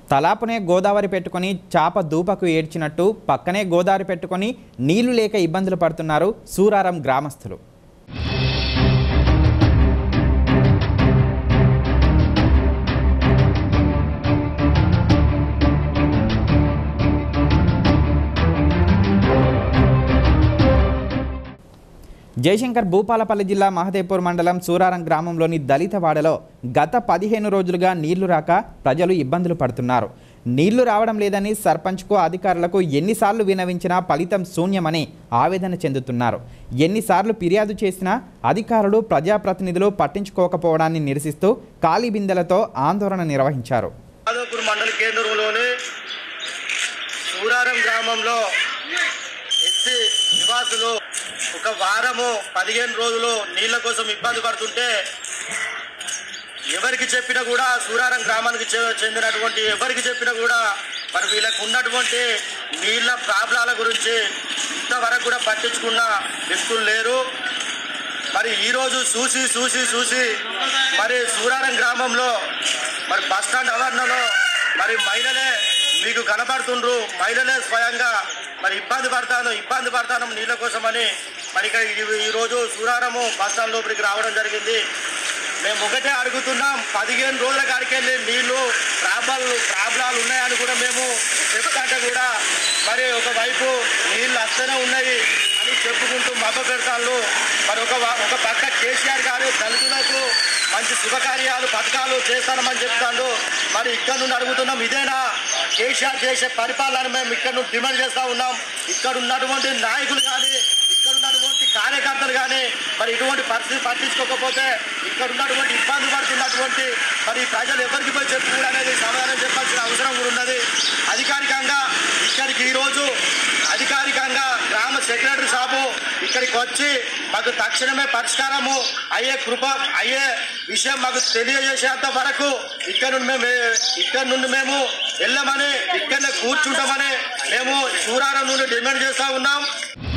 తలాపునే గోదావరి పెట్టుకొని చాప దూపకు ఏడ్చినట్టు పక్కనే గోదావరి పెట్టుకొని నీళ్లు లేక ఇబ్బందులు పడుతున్నారు సూరారం గ్రామస్తులు జయశంకర్ భూపాలపల్లి జిల్లా మహదేపూర్ మండలం సూరారం గ్రామంలోని దళిత వాడలో గత పదిహేను రోజులుగా నీళ్లు రాక ప్రజలు ఇబ్బందులు పడుతున్నారు నీళ్లు రావడం లేదని సర్పంచ్కు అధికారులకు ఎన్నిసార్లు వినవించినా ఫలితం శూన్యమని ఆవేదన చెందుతున్నారు ఎన్నిసార్లు ఫిర్యాదు చేసినా అధికారులు ప్రజాప్రతినిధులు పట్టించుకోకపోవడాన్ని నిరసిస్తూ ఖాళీ బిందెలతో ఆందోళన నిర్వహించారు మాధవపూర్ మండల కేంద్రంలోని సూరారం గ్రామంలో ఎస్సీ నివాసులు ఒక వారము పదిహేను రోజులు నీళ్ల కోసం ఇబ్బంది పడుతుంటే ఎవరికి చెప్పినా కూడా సూరారం గ్రామానికి చె- చెందినటువంటి ఎవరికి చెప్పినా కూడా మరి వీళ్ళకు ఉన్నటువంటి నీళ్ల ప్రాబ్లాల గురించి ఇంతవరకు కూడా పట్టించుకున్న వ్యక్తులు లేరు మరి ఈరోజు చూసి చూసి చూసి మరి సూరారం గ్రామంలో మరి బస్ స్టాండ్ ఆవరణలో మరి మహిళలే మీకు కనబడుతుండ్రు మహిళలే స్వయంగా మరి ఇబ్బంది పడతాను ఇబ్బంది పడతాను నీళ్ళ కోసమని మరి ఇక్కడ ఈ- ఈరోజు సూరారము బస్ స్టాండ్ లోపలికి రావడం జరిగింది మేము ఒకటే అడుగుతున్నాం పదిహేను రోజుల కాడికి వెళ్ళి నీళ్లు ప్రాబ్లాలు ప్రాబ్లాలు ఉన్నాయని కూడా మేము చెప్తాంటే కూడా మరి ఒకవైపు నీళ్లు వస్తూనే ఉన్నాయి అని చెప్పుకుంటూ మభ పెడతాళ్ళు మరి ఒక వా- ఒక పక్క కేసీఆర్ గారు దళితులకు మంచి శుభకార్యాలు పథకాలు చేస్తానమని చెప్తాడు మరి ఇక్కడ నుండి అడుగుతున్నాం ఇదేనా కేసీఆర్ చేసే పరిపాలన మేము ఇక్కడ నుండి డిమాండ్ చేస్తా ఉన్నాం ఇక్కడ ఉన్నటువంటి నాయకులు కానీ ఇక్కడ ఉన్నటువంటి కార్యకర్తలు కానీ మరి ఇటువంటి పరిస్థితి పట్టించుకోకపోతే ఇక్కడ ఉన్నటువంటి ఇబ్బంది పడుతున్నటువంటి మరి ప్రజలు ఎవరికి పోయి చెప్పుకోవడం అనేది సమాధానం చెప్పాల్సిన అవసరం కూడా ఉన్నది అధికారికంగా ఇక్కడికి ఈరోజు అధికారికంగా గ్రామ సెక్రటరీ సాబు ఇక్కడికి వచ్చి మాకు తక్షణమే పరిష్కారము అయ్యే కృప అయ్యే విషయం మాకు తెలియజేసేంత వరకు ఇక్కడ నుండి మేము ఇక్కడ నుండి మేము వెళ్ళమని ఇక్కడనే కూర్చుంటామని మేము సూరారం నుండి డిమాండ్ చేస్తా ఉన్నాం